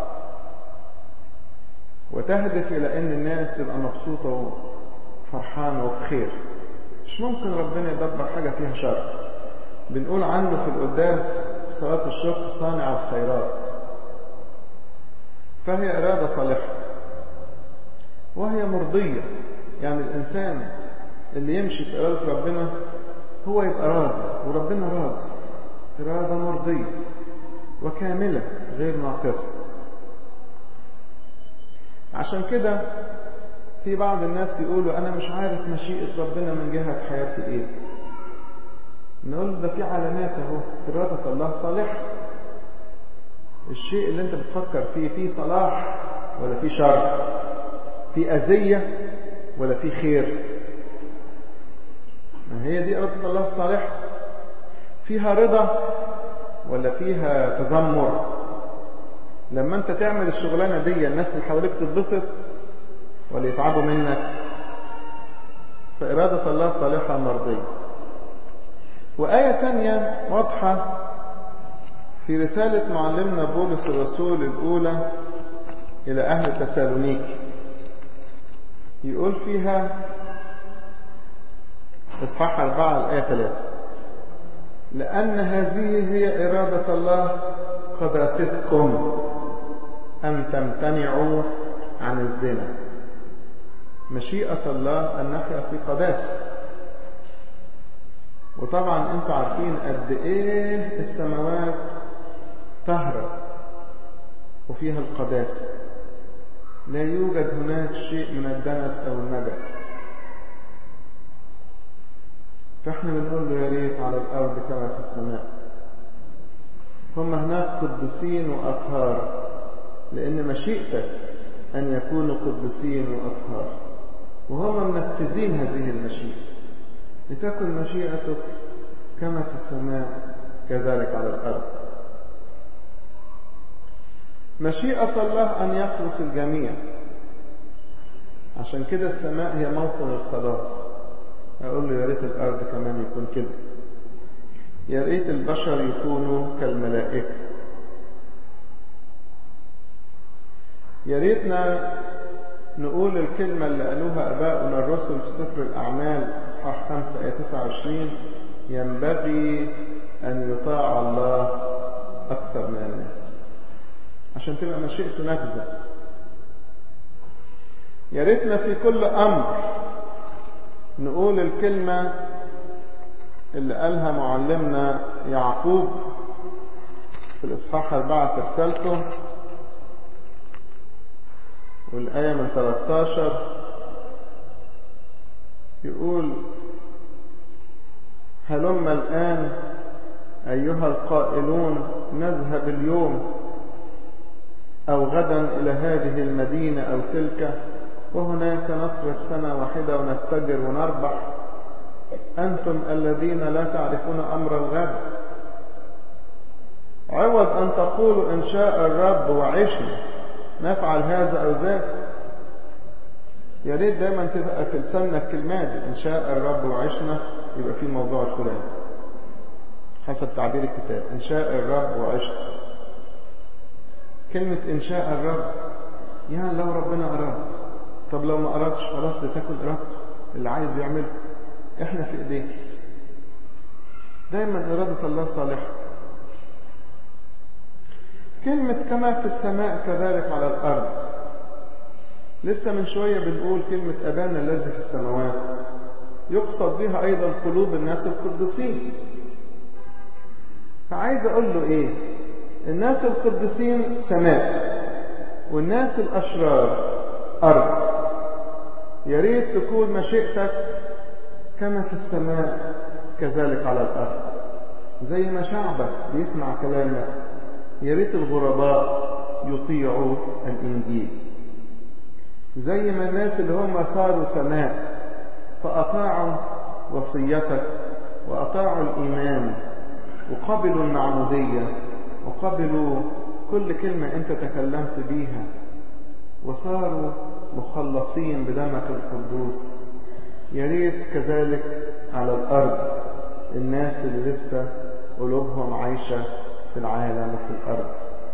وتهدف إلى أن الناس تبقى مبسوطة وفرحانة وبخير مش ممكن ربنا يدبر حاجة فيها شر بنقول عنه في القداس في صلاة الشكر صانع الخيرات فهي إرادة صالحة وهي مرضية يعني الإنسان اللي يمشي في إرادة ربنا هو يبقى راضي وربنا راضي إرادة مرضية وكاملة غير ناقصة عشان كده في بعض الناس يقولوا أنا مش عارف مشيئة ربنا من جهة حياتي إيه نقول ده في علامات أهو إرادة الله صالحة الشيء اللي أنت بتفكر فيه فيه صلاح ولا فيه شر فيه أذية ولا فيه خير ما هي دي إرادة الله الصالحة فيها رضا ولا فيها تذمر لما انت تعمل الشغلانة دي الناس اللي حواليك تتبسط ولا يتعبوا منك فإرادة الله صالحة مرضية وآية تانية واضحة في رسالة معلمنا بولس الرسول الأولى إلى أهل تسالونيكي يقول فيها إصحاح أربعة الآية ثلاثة لأن هذه هي إرادة الله قداستكم أن تمتنعوا عن الزنا مشيئة الله أن نحيا في قداسة وطبعا انتوا عارفين قد ايه السماوات طهرة وفيها القداسة لا يوجد هناك شيء من الدنس أو النجس فاحنا بنقول له يا ريت على الأرض كما في السماء هم هناك قدسين وأطهار لأن مشيئتك أن يكونوا قدسين وأطهار وهم منفذين هذه المشيئة لتكن مشيئتك كما في السماء كذلك على الأرض مشيئة الله أن يخلص الجميع عشان كده السماء هي موطن الخلاص أقول له يا ريت الأرض كمان يكون كده يا ريت البشر يكونوا كالملائكة يا ريتنا نقول الكلمة اللي قالوها أباؤنا الرسل في سفر الأعمال إصحاح 5 آية 29 ينبغي أن يطاع الله أكثر من الناس عشان تبقى مشيئته نافذة يا ريتنا في كل أمر نقول الكلمة اللي قالها معلمنا يعقوب في الإصحاح أربعة في رسالته والآية من 13 يقول هلم الآن أيها القائلون نذهب اليوم أو غدا إلى هذه المدينة أو تلك وهناك نصرف سنة واحدة ونتجر ونربح أنتم الذين لا تعرفون أمر الغد عوض أن تقولوا إن شاء الرب وعشنا نفعل هذا أو ذاك يا ريت دايما تبقى في لساننا الكلمات إن شاء الرب وعشنا يبقى في موضوع الفلاني حسب تعبير الكتاب إن شاء الرب وعشنا كلمة إن شاء الرب يعني لو ربنا أراد طب لو ما أرادش خلاص لتكن إرادته اللي عايز يعمله إحنا في إيديه دايما إرادة الله صالحة كلمة كما في السماء كذلك على الأرض لسه من شوية بنقول كلمة أبانا الذي في السماوات يقصد بها أيضا قلوب الناس القدسين فعايز أقول له إيه الناس القدسين سماء والناس الأشرار الأرض يا ريت تكون مشيئتك كما في السماء كذلك على الأرض زي ما شعبك بيسمع كلامك يا ريت الغرباء يطيعوا الإنجيل زي ما الناس اللي هم صاروا سماء فأطاعوا وصيتك وأطاعوا الإيمان وقبلوا المعمودية وقبلوا كل كلمة أنت تكلمت بيها وصاروا مخلصين بدمك القدوس يا ريت كذلك على الأرض الناس اللي لسه قلوبهم عايشة في العالم وفي الأرض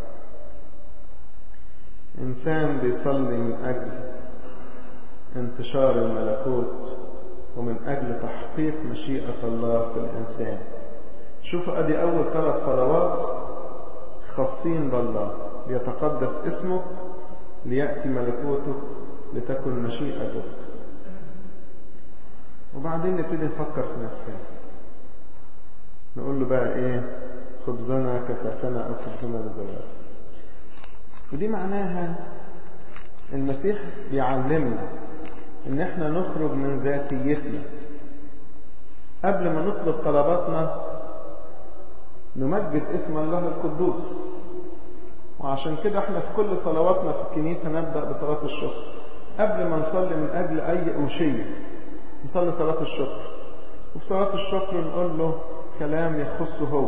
إنسان بيصلي من أجل انتشار الملكوت ومن أجل تحقيق مشيئة الله في الإنسان شوفوا أدي أول ثلاث صلوات خاصين بالله ليتقدس اسمك ليأتي ملكوتك لتكن مشيئتك وبعدين نبتدي نفكر في نفسنا نقول له بقى ايه خبزنا كفافنا او خبزنا لزوال ودي معناها المسيح بيعلمنا ان احنا نخرج من ذاتيتنا قبل ما نطلب طلباتنا نمجد اسم الله القدوس وعشان كده احنا في كل صلواتنا في الكنيسة نبدأ بصلاة الشكر قبل ما نصلي من أجل أي أوشية نصلي صلاة الشكر وفي صلاة الشكر نقول له كلام يخصه هو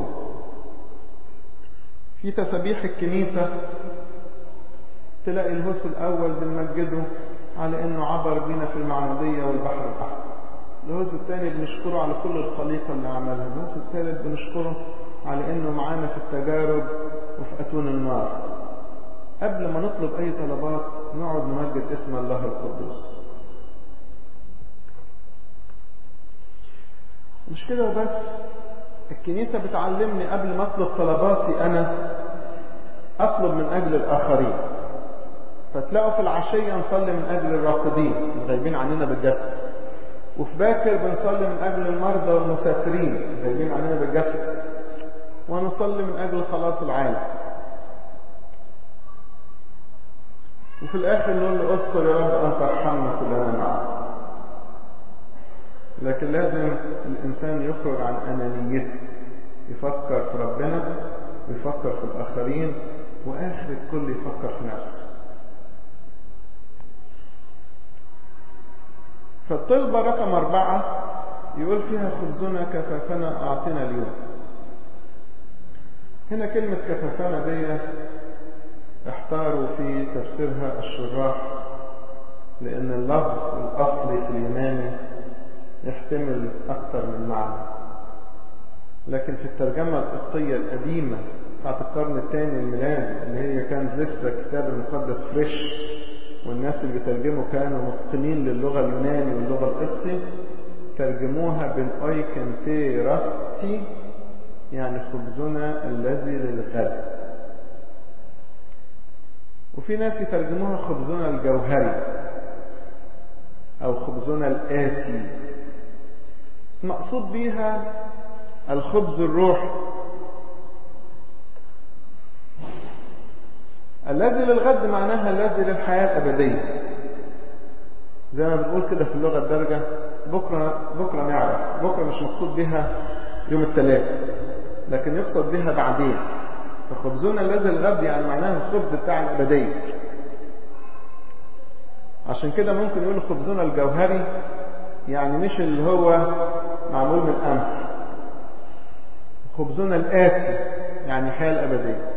في تسابيح الكنيسة تلاقي الهوس الأول بنمجده على أنه عبر بينا في المعمودية والبحر الأحمر الهوس الثاني بنشكره على كل الخليقة اللي عملها الهوس الثالث بنشكره على أنه معانا في التجارب وفي أتون النار قبل ما نطلب أي طلبات نقعد نمجد اسم الله القدوس مش كده وبس الكنيسة بتعلمني قبل ما أطلب طلباتي أنا أطلب من أجل الآخرين فتلاقوا في العشية نصلي من أجل الراقدين الغايبين عننا بالجسد وفي باكر بنصلي من أجل المرضى والمسافرين الغايبين عننا بالجسد ونصلي من أجل خلاص العالم وفي الآخر نقول له اذكر يا رب أن ترحمنا كلنا معا لكن لازم الإنسان يخرج عن أنانيته يفكر في ربنا ويفكر في الآخرين وآخر الكل يفكر في نفسه فالطلبة رقم أربعة يقول فيها خبزنا كفافنا أعطنا اليوم هنا كلمة كفافنا دي احتاروا في تفسيرها الشراح لأن اللفظ الأصلي في اليوناني يحتمل أكثر من معنى لكن في الترجمة القبطية القديمة بتاعت القرن الثاني الميلادي اللي هي كانت لسه الكتاب المقدس فريش والناس اللي بيترجموا كانوا متقنين للغة اليوناني واللغة القبطي ترجموها بالأويكنتي راستي يعني خبزنا الذي للغد وفي ناس يترجموها خبزنا الجوهري أو خبزنا الآتي المقصود بيها الخبز الروحي الذي للغد معناها الذي للحياة الأبدية زي ما بنقول كده في اللغة الدارجة بكرة بكرة نعرف بكرة مش مقصود بها يوم الثلاث لكن يقصد بها بعدين فخبزنا الذي للغد يعني معناها الخبز بتاع الأبدية عشان كده ممكن يقول خبزنا الجوهري يعني مش اللي هو معمول من قمح خبزنا الآتي يعني الحياة الأبدية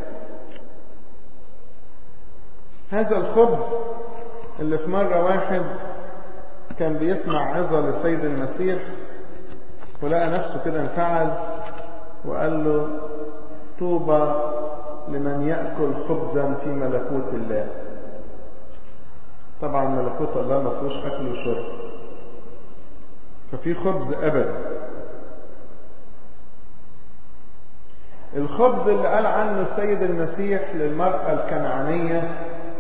هذا الخبز اللي في مرة واحد كان بيسمع عظة للسيد المسيح ولقى نفسه كده انفعل وقال له طوبى لمن يأكل خبزا في ملكوت الله طبعا ملكوت الله ما فيهوش أكل وشرب ففي خبز أبدي الخبز اللي قال عنه السيد المسيح للمرأة الكنعانية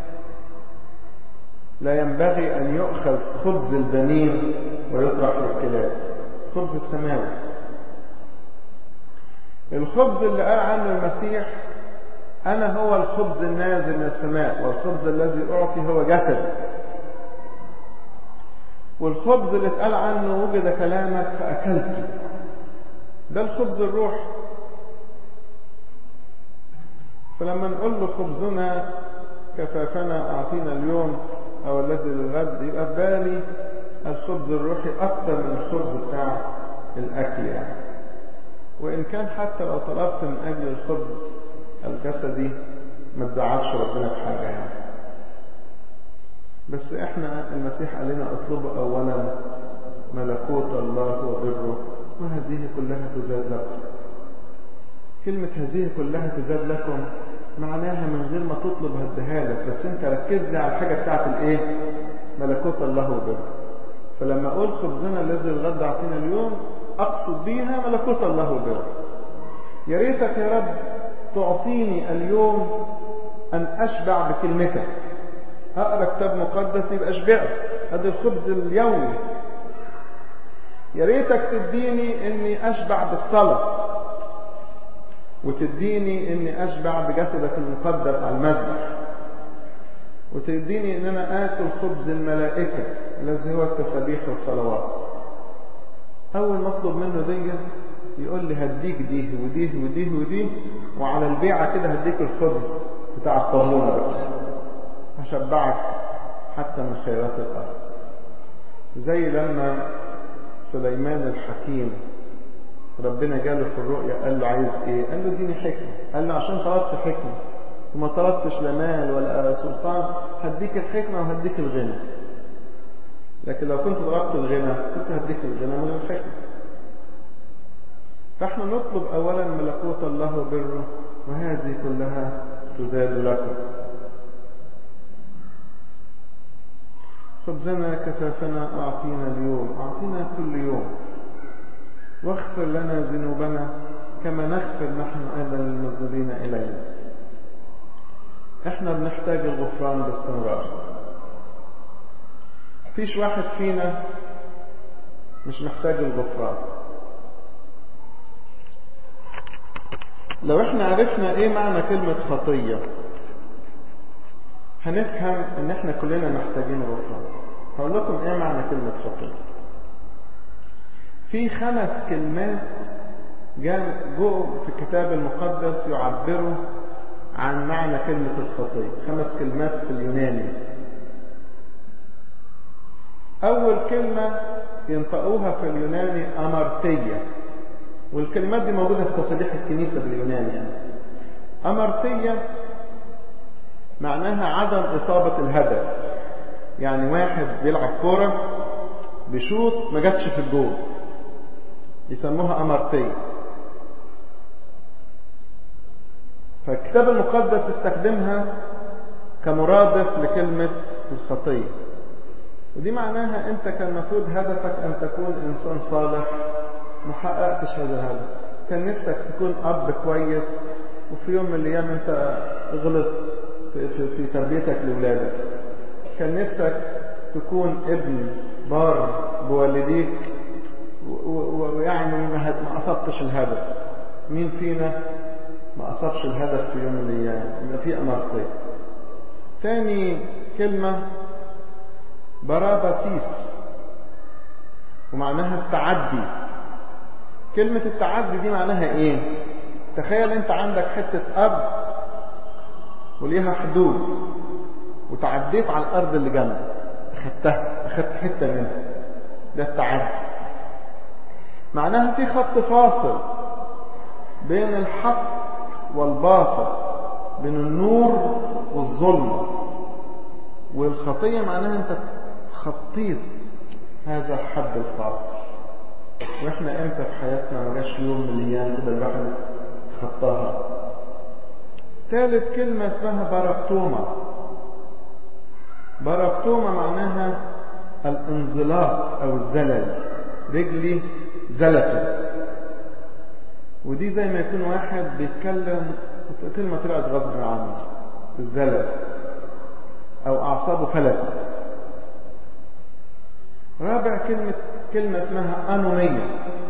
لا ينبغي أن يؤخذ خبز البنين ويطرح للكلاب خبز السماوي الخبز اللي قال عنه المسيح أنا هو الخبز النازل من السماء والخبز الذي أعطي هو جسد والخبز اللي اتقال عنه وجد كلامك فأكلته ده الخبز الروح فلما نقول له خبزنا كفافنا أعطينا اليوم أو الذي للغد يبقى في بالي الخبز الروحي أكتر من الخبز بتاع الأكل يعني وإن كان حتى لو طلبت من أجل الخبز الجسدي ما تزعلش ربنا في حاجة يعني بس احنا المسيح قال لنا اطلبوا اولا ملكوت الله وبره وهذه كلها تزاد لكم كلمة هذه كلها تزاد لكم معناها من غير ما تطلب هديها لك بس انت ركز لي على الحاجة بتاعت الايه ملكوت الله وبره فلما اقول خبزنا الذي الغد اعطينا اليوم اقصد بيها ملكوت الله وبره يا ريتك يا رب تعطيني اليوم ان اشبع بكلمتك اقرا كتاب مقدس يبقى شبعت هذا الخبز اليومي يا ريتك تديني اني اشبع بالصلاه وتديني اني اشبع بجسدك المقدس على المذبح وتديني ان انا اكل خبز الملائكه الذي هو التسابيح والصلوات اول ما اطلب منه دي يقول لي هديك دي ودي ودي ودي وعلى البيعه كده هديك الخبز بتاع الطهونه بقى هشبعك حتى من خيرات الأرض زي لما سليمان الحكيم ربنا جاله في الرؤيا قال له عايز ايه قال له اديني حكمة قال له عشان طلبت حكمة وما طلبتش لا مال ولا سلطان هديك الحكمة وهديك الغنى لكن لو كنت طلبت الغنى كنت هديك الغنى من الحكمة فاحنا نطلب اولا ملكوت الله وبره وهذه كلها تزاد لكم خبزنا كفافنا أعطينا اليوم أعطينا كل يوم واغفر لنا ذنوبنا كما نغفر نحن أيضا للمذنبين إلينا احنا بنحتاج الغفران باستمرار فيش واحد فينا مش محتاج الغفران لو احنا عرفنا ايه معنى كلمة خطية هنفهم ان احنا كلنا محتاجين غفران هقول لكم ايه معنى كلمة خطية في خمس كلمات جو في الكتاب المقدس يعبروا عن معنى كلمة الخطية خمس كلمات في اليوناني أول كلمة ينطقوها في اليوناني أمرتية والكلمات دي موجودة في تسابيح الكنيسة باليوناني يعني. أمرتية معناها عدم إصابة الهدف يعني واحد بيلعب كورة بيشوط ما جاتش في الجول يسموها أمرتية فالكتاب المقدس استخدمها كمرادف لكلمة الخطية ودي معناها انت كان المفروض هدفك ان تكون انسان صالح ما حققتش هذا الهدف كان نفسك تكون اب كويس وفي يوم من الايام انت غلطت في, في, في تربيتك لاولادك كان نفسك تكون ابن بار بوالديك ويعني ما اصبتش الهدف مين فينا ما اصبش الهدف في يوم من الايام يبقى في امرتين تاني كلمه براباسيس ومعناها التعدي كلمة التعدي دي معناها ايه تخيل انت عندك حتة ارض وليها حدود وتعديت على الارض اللي جنبك اخدتها اخدت حتة منها ده التعدي معناها في خط فاصل بين الحق والباطل بين النور والظلمة والخطية معناها انت خطيت هذا الحد الفاصل واحنا امتى في حياتنا ما جاش يوم من الايام كده الواحد خطاها ثالث كلمة اسمها باراكتوما باراكتوما معناها الانزلاق او الزلل رجلي زلفت ودي زي ما يكون واحد بيتكلم كلمة طلعت غصب عنه الزلل او اعصابه فلتت رابع كلمة كلمة اسمها أنومية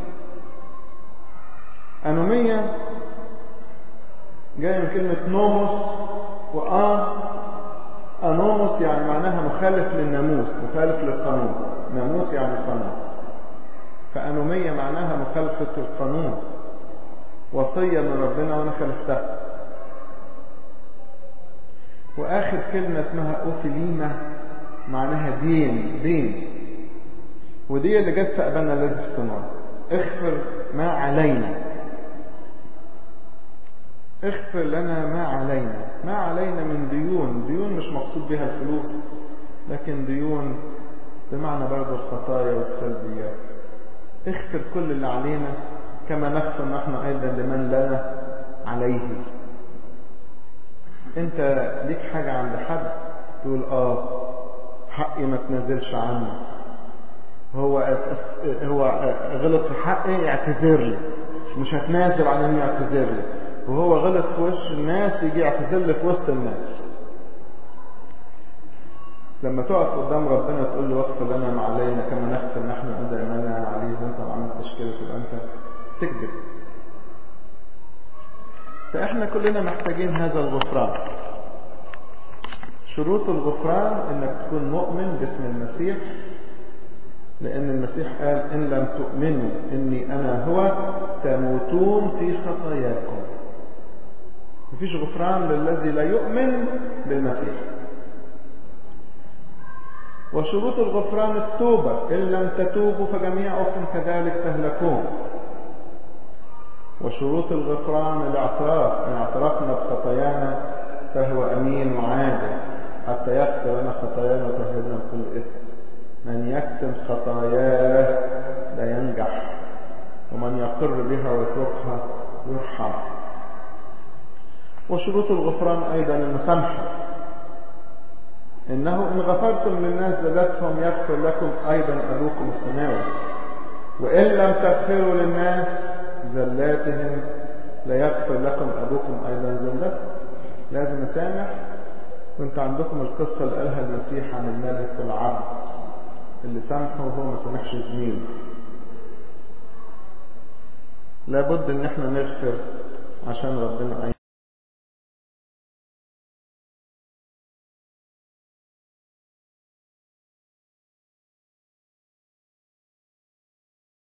أنومية جاية من كلمة نوموس وآن أنوموس يعني معناها مخالف للناموس مخالف للقانون ناموس يعني قانون فأنومية معناها مخالفة القانون وصية من ربنا وأنا خالفتها وآخر كلمة اسمها أوفيليما معناها دين دين ودي اللي جت في أبانا الذي في السماء اغفر ما علينا اغفر لنا ما علينا ما علينا من ديون ديون مش مقصود بها الفلوس لكن ديون بمعنى برضه الخطايا والسلبيات اغفر كل اللي علينا كما نغفر نحن أيضا لمن لنا عليه انت ليك حاجة عند حد تقول اه حقي ما تنزلش عنه هو هو غلط في حقي يعتذر لي مش هتنازل عن انه يعتذر لي وهو غلط في وش الناس يجي يعتذر لي في وسط الناس لما تقف قدام ربنا تقول له واغفر لنا ما علينا كما نغفر نحن أدى إيماننا عليه وانت ما عملتش كده تبقى انت تكذب فاحنا كلنا محتاجين هذا الغفران شروط الغفران انك تكون مؤمن باسم المسيح لان المسيح قال ان لم تؤمنوا اني انا هو تموتون في خطاياكم مفيش غفران للذي لا يؤمن بالمسيح وشروط الغفران التوبة إن لم تتوبوا فجميعكم كذلك تهلكون وشروط الغفران الاعتراف إن اعترفنا بخطايانا فهو أمين وعادل حتى يغفر لنا خطايانا وتهربنا من كل إثم من يكتم خطاياه لا ينجح ومن يقر بها ويتركها يرحم وشروط الغفران أيضا المسامحة إنه إن غفرتم للناس زلتهم يغفر لكم أيضا أبوكم السماوي وإن لم تغفروا للناس زلاتهم لا يغفر لكم أبوكم أيضا زلتهم لازم أسامح وانت عندكم القصة اللي قالها المسيح عن الملك والعبد اللي سامحه وهو ما سامحش زميله لابد ان احنا نغفر عشان ربنا